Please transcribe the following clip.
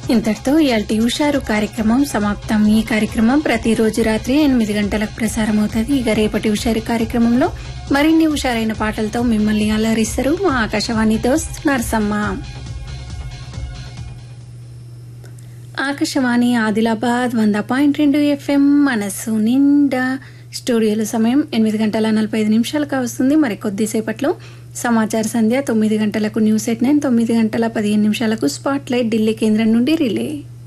ఇంతటితో ఇయాల్టి హుషారు కార్యక్రమం సమాప్తం ఈ కార్యక్రమం ప్రతిరోజు రాత్రి ఎనిమిది గంటలకు ప్రసారం అవుతుంది ఇక రేపటి హుషారు కార్యక్రమంలో మరిన్ని హుషారైన పాటలతో మిమ్మల్ని అలరిస్తారు మా ఆకాశవాణి దోస్త్ నరసమ్మ ఆకాశవాణి ఆదిలాబాద్ వంద పాయింట్ రెండు ఎఫ్ఎం మనసు నిండా స్టూడియోలో సమయం ఎనిమిది గంటల నలభై ఐదు నిమిషాలకు వస్తుంది మరి కొద్దిసేపట్లో సమాచార సంధ్య తొమ్మిది గంటలకు న్యూస్ ఎట్ నైన్ తొమ్మిది గంటల పదిహేను నిమిషాలకు స్పాట్ లైట్ ఢిల్లీ కేంద్రం నుండి రిలే